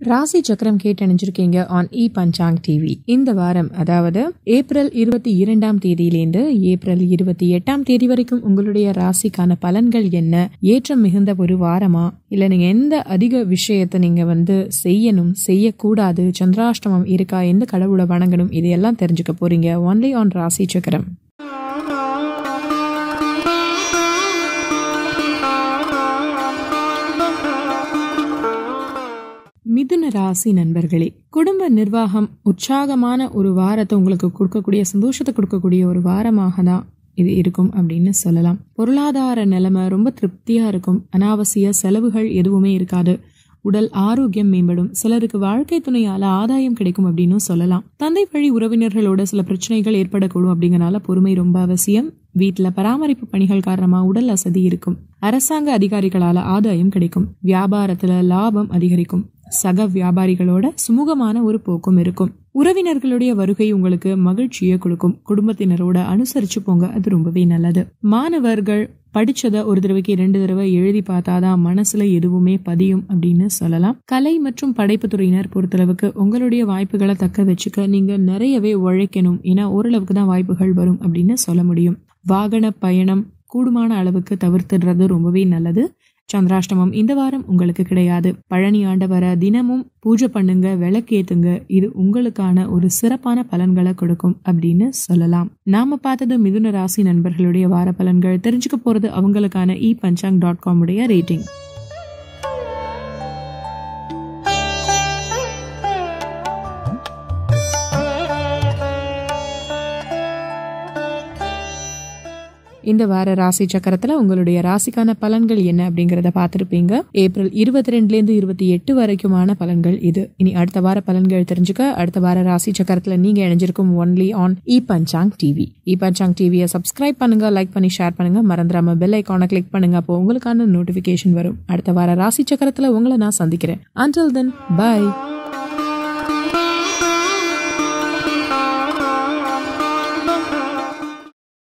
ராசி சக்கரம் கேட்டணிஞ்சிருக்கீங்க on e Panchang TV இந்த வாரம் அதாவது ஏப்ரல் இருபத்தி இரண்டாம் தேதியிலேருந்து ஏப்ரல் இருபத்தி எட்டாம் தேதி வரைக்கும் உங்களுடைய ராசிக்கான பலன்கள் என்ன ஏற்றம் மிகுந்த ஒரு வாரமா இல்ல நீங்க எந்த அதிக விஷயத்தை நீங்க வந்து செய்யணும் செய்யக்கூடாது சந்திராஷ்டமம் இருக்கா எந்த கடவுளை வணங்கணும் இதையெல்லாம் தெரிஞ்சுக்க போறீங்க ஒன்லி ஆன் ராசி சக்கரம் மிதுன ராசி நண்பர்களே குடும்ப நிர்வாகம் உற்சாகமான ஒரு வாரத்தை உங்களுக்கு கொடுக்கக்கூடிய சந்தோஷத்தை கொடுக்கக்கூடிய ஒரு வாரமாக தான் இது இருக்கும் அப்படின்னு சொல்லலாம் பொருளாதார நிலைமை ரொம்ப திருப்தியா இருக்கும் அனாவசிய செலவுகள் எதுவுமே இருக்காது உடல் ஆரோக்கியம் மேம்படும் சிலருக்கு வாழ்க்கை துணையால ஆதாயம் கிடைக்கும் அப்படின்னு சொல்லலாம் தந்தை வழி உறவினர்களோட சில பிரச்சனைகள் ஏற்படக்கூடும் அப்படிங்கறனால பொறுமை ரொம்ப அவசியம் வீட்டுல பராமரிப்பு பணிகள் காரணமா உடல் அசதி இருக்கும் அரசாங்க அதிகாரிகளால ஆதாயம் கிடைக்கும் வியாபாரத்துல லாபம் அதிகரிக்கும் சக வியாபாரிகளோட சுமூகமான ஒரு போக்கும் இருக்கும் உறவினர்களுடைய வருகை உங்களுக்கு மகிழ்ச்சியை கொடுக்கும் குடும்பத்தினரோட அனுசரிச்சு போங்க அது ரொம்பவே நல்லது மாணவர்கள் படிச்சத ஒரு தடவைக்கு ரெண்டு தடவை எழுதி பார்த்தாதான் மனசுல எதுவுமே பதியும் அப்படின்னு சொல்லலாம் கலை மற்றும் படைப்பு துறையினர் பொறுத்தளவுக்கு உங்களுடைய வாய்ப்புகளை தக்க வச்சுக்க நீங்க நிறையவே உழைக்கணும் ஏன்னா ஓரளவுக்கு தான் வாய்ப்புகள் வரும் அப்படின்னு சொல்ல முடியும் வாகன பயணம் கூடுமான அளவுக்கு தவிர்த்துடுறது ரொம்பவே நல்லது சந்திராஷ்டமம் இந்த வாரம் உங்களுக்கு கிடையாது பழனி ஆண்டவரை தினமும் பூஜை பண்ணுங்க விளக்கேத்துங்க இது உங்களுக்கான ஒரு சிறப்பான பலன்களை கொடுக்கும் அப்படின்னு சொல்லலாம் நாம பார்த்தது மிதுன ராசி நண்பர்களுடைய வார பலன்கள் தெரிஞ்சுக்க போறது அவங்களுக்கான இ பஞ்சாங் டாட் காம் உடைய ரேட்டிங் இந்த வார ராசி சக்கரத்துல உங்களுடைய ராசிக்கான பலன்கள் என்ன அப்படிங்கறத பார்த்திருப்பீங்க ஏப்ரல் இருபத்தி ரெண்டுல இருந்து இருபத்தி எட்டு வரைக்குமான பலன்கள் இது இனி அடுத்த வார பலன்கள் தெரிஞ்சுக்க அடுத்த வார ராசி சக்கரத்துல நீங்க இணைஞ்சிருக்கும் only on e Panchang TV e Panchang டிவியை சப்ஸ்கிரைப் பண்ணுங்க லைக் பண்ணி ஷேர் பண்ணுங்க மறந்துடாம பெல் ஐக்கானை கிளிக் பண்ணுங்க அப்போ உங்களுக்கான நோட்டிபிகேஷன் வரும் அடுத்த வார ராசி சக்கரத்துல உங்களை நான் சந்திக்கிறேன் அண்டில் தென் பாய்